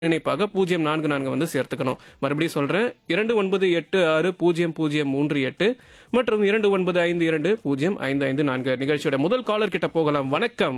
இணைப்பாக பூஜ்ஜியம் நான்கு நான்கு வந்து சேர்த்துக்கணும் மறுபடியும் சொல்றேன் இரண்டு ஒன்பது எட்டு ஆறு பூஜ்ஜியம் பூஜ்ஜியம் மூன்று எட்டு மற்றும் இரண்டு ஒன்பது ஐந்து இரண்டு பூஜ்ஜியம் ஐந்து ஐந்து நான்கு நிகழ்ச்சியோட முதல் காலர் கிட்ட போகலாம் வணக்கம்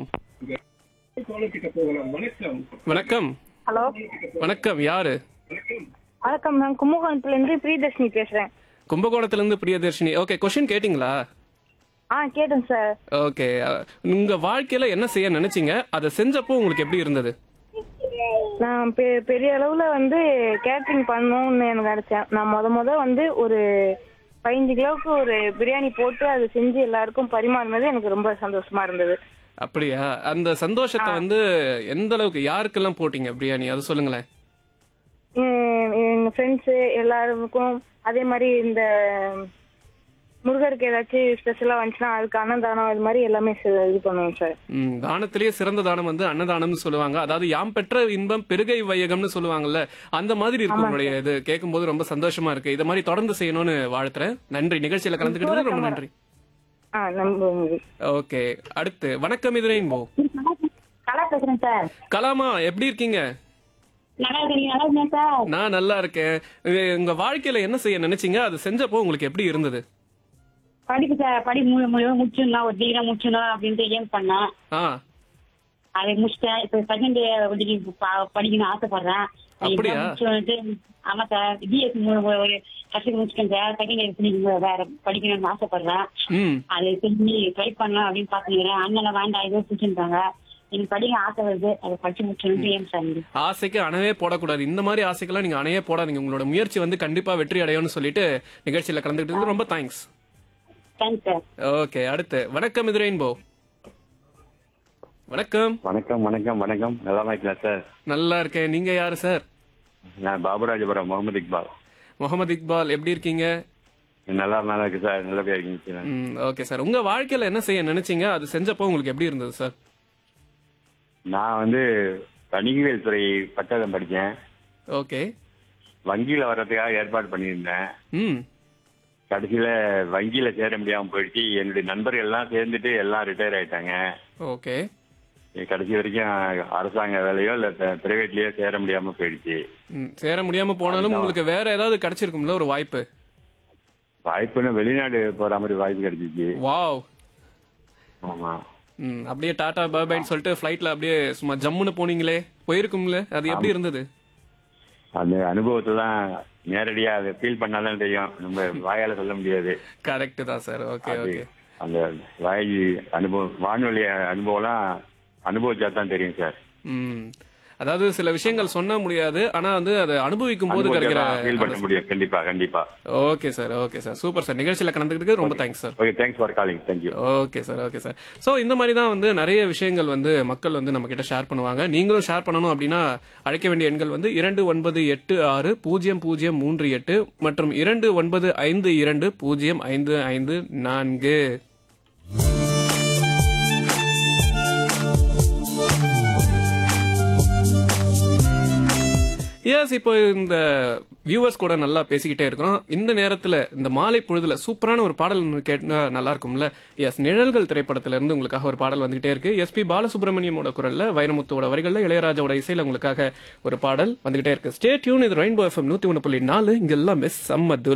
வணக்கம் ஹலோ வணக்கம் யாரு வணக்கம் நான் கும்பகோணத்துல இருந்து பிரியதர்ஷினி பேசுறேன் கும்பகோணத்திலிருந்து பிரியதர்ஷினி ஓகே கொஸ்டின் கேட்டிங்களா ஆ கேட்டேன் சார் ஓகே உங்க வாழ்க்கையில என்ன செய்ய நினைச்சீங்க அதை செஞ்சப்போ உங்களுக்கு எப்படி இருந்தது நான் பெ- பெரிய அளவுல வந்து கேட்டரிங் பண்ணணும்னு எனக்கு நினைச்சேன் நான் முத முத வந்து ஒரு பதினஞ்சு கிலோவுக்கு ஒரு பிரியாணி போட்டு அதை செஞ்சு எல்லாருக்கும் பரிமாறினது எனக்கு ரொம்ப சந்தோஷமா இருந்தது அப்படியா அந்த சந்தோஷத்தை வந்து எந்த அளவுக்கு யாருக்கெல்லாம் போட்டீங்க பிரியாணி அது சொல்லுங்களேன் எ- எங்க ஃப்ரெண்ட்ஸு எல்லாருக்கும் அதே மாதிரி இந்த முருகருக்கு ஏதாச்சும் ஸ்பெஷலா வந்துச்சுன்னா அதுக்கு அன்னதானம் இது மாதிரி எல்லாமே செ- இது பண்ணுவோம் சார் ம், தானத்திலேயே சிறந்த தானம் வந்து அன்னதானம்னு சொல்லுவாங்க அதாவது யாம் பெற்ற இன்பம் பெருகை வையகம்னு சொல்லுவாங்கல்ல அந்த மாதிரி இருக்கு உங்களுடைய இது கேட்கும்போது ரொம்ப சந்தோஷமா இருக்கு இதை மாதிரி தொடர்ந்து செய்யணும்னு வாழ்த்துறேன் நன்றி நிகழ்ச்சியில கலந்துக்கிட்டது ரொம்ப நன்றி ஆ நம்ப ஓகே அடுத்து வணக்கம் இது ரெயின்போ கலா பேசுறேன் சார் கலாமா எப்படி இருக்கீங்க நல்லா இருக்கீங்க நல்லா இருக்கேன் சார் நான் நல்லா இருக்கேன் இது உங்க வாழ்க்கையில என்ன செய்ய நினைச்சீங்க அது செஞ்சப்போ உங்களுக்கு எப்படி இருந்தது படிப்பு சார் படி மு- மு- முடிச்சிடணும் ஒரு டிகிரி முடிச்சிடணும் அப்படின்ட்டு ஏம் பண்ணேன் ஆ அதை முடிச்சிட்டேன் இப்ப செகண்ட் டிகிரி படிக்கணும்னு ஆசைப்படுறேன் அப்படியா? exam முடிச்சு வந்துட்டு ஆமா சார் பிஎஸ் ஒரு ஃபர்ஸ்ட் முடிச்சிட்டேன் சார் செகண்ட் இயர் வேற படிக்கணும்னு ஆசைப்படுறேன் ம் அதை செஞ்சு ட்ரை பண்ணலாம் அப்படின்னு பாத்துக்கிறேன் அண்ணனை வேண்டாம் ஏதோ பிடிச்சிருந்தாங்க எனக்கு படிக்க ஆசை வருது அதை படிச்சு முடிச்சிடணும் ஏம் சார் ஆசைக்கு அணைவே போடக்கூடாது இந்த மாதிரி ஆசைக்கெல்லாம் நீங்க அணையே போடாதீங்க உங்களோட முயற்சி வந்து கண்டிப்பா வெற்றி அடையும்னு சொல்லிட்டு நிகழ்ச்சியில கலந்துக்கிட்டது ரொம்ப தேங்க்ஸ் தேங்க்ஸ் சார் ஓகே அடுத்து வணக்கம் இது ரெயின்போ வணக்கம் வணக்கம் வணக்கம் வணக்கம் நல்லா இருக்கலாம் சார் நல்லா இருக்கேன் நீங்க யாரு சார் நான் பாபுராஜபுரம் முகமது இக்பால் முகமது இக்பால் எப்படி இருக்கீங்க நல்லா நல்லா இருக்கு சார் நல்லபடியா இருக்கீங்க சார் ம் ஓகே சார் உங்க வாழ்க்கையில என்ன செய்ய நினைச்சீங்க அது செஞ்சப்போ உங்களுக்கு எப்படி இருந்தது சார் நான் வந்து வணிகவியல் துறை பட்டதம் படித்தேன் ஓகே வங்கியில வர்றதுக்காக ஏற்பாடு பண்ணியிருந்தேன் ம் கடைசியில வங்கியில சேர முடியாம போயிடுச்சு என்னுடைய நண்பர்கள் எல்லாம் சேர்ந்துட்டு எல்லாம் ரிட்டையர் ஆயிட்டாங்க ஓகே கடைசி வரைக்கும் அரசாங்க வேலையோ இல்ல பிரைவேட்லயோ சேர முடியாம போயிடுச்சு ம் சேர முடியாம போனாலும் உங்களுக்கு வேற ஏதாவது கிடைச்சிருக்கும்ல ஒரு வாய்ப்பு வாய்ப்புன்னு வெளிநாடு போற மாதிரி வாய்ப்பு கிடைச்சிச்சு வாவ் ஆமா ம் அப்படியே டாடா பாபாய்னு சொல்லிட்டு ஃப்ளைட்ல அப்படியே சும்மா ஜம்முன்னு போனீங்களே போயிருக்கும்ல அது எப்படி இருந்தது அந்த அனுபவத்தை தான் நேரடியா அதை ஃபீல் பண்ணாதான் தெரியும் நம்ம வாயால சொல்ல முடியாது கரெக்ட் தான் சார் ஓகே அது ஓகே அந்த வாய் அனுபவம் வானொலி அனுபவம்லாம் அனுபவிச்சா தான் தெரியும் சார் ம் அதாவது சில விஷயங்கள் சொன்ன முடியாது ஆனா வந்து அதை அனுபவிக்கும் போது கிடைக்கிற ஃபீல் பண்ண முடியும் கண்டிப்பா கண்டிப்பா okay sir okay sir super sir நிகழ்ச்சியில கலந்துக்கிட்டு ரொம்ப thanks sir okay thanks for calling thank you okay sir okay sir so இந்த மாதிரி தான் வந்து நிறைய விஷயங்கள் வந்து மக்கள் வந்து நம்ம கிட்ட ஷேர் பண்ணுவாங்க நீங்களும் ஷேர் பண்ணணும் அப்படின்னா அழைக்க வேண்டிய எண்கள் வந்து இரண்டு ஒன்பது எட்டு ஆறு பூஜ்ஜியம் பூஜ்ஜியம் மூன்று எட்டு மற்றும் இரண்டு ஒன்பது ஐந்து இரண்டு பூஜ்ஜியம் ஐந்து ஐந்து நான்கு எஸ் இப்போ இந்த வியூவர்ஸ் கூட நல்லா பேசிக்கிட்டே இருக்கிறோம் இந்த நேரத்துல இந்த மாலை பொழுதுல சூப்பரான ஒரு பாடல் ஒண்ணு கேட்டா நல்லா இருக்கும்ல எஸ் நிழல்கள் திரைப்படத்துல இருந்து உங்களுக்காக ஒரு பாடல் வந்துகிட்டே இருக்கு எஸ்பி பாலசுப்ரமணியமோட குரல்ல வைரமுத்துவோட வரிகள்ல இளையராஜாவோட இசையில உங்களுக்காக ஒரு பாடல் வந்துகிட்டே இருக்கு ஸ்டே டியூன் இது ரெயின்போ எஃப்எம் நூத்தி ஒன்று புள்ளி நாலு இங்க எல்லாம் மிஸ் செம்ம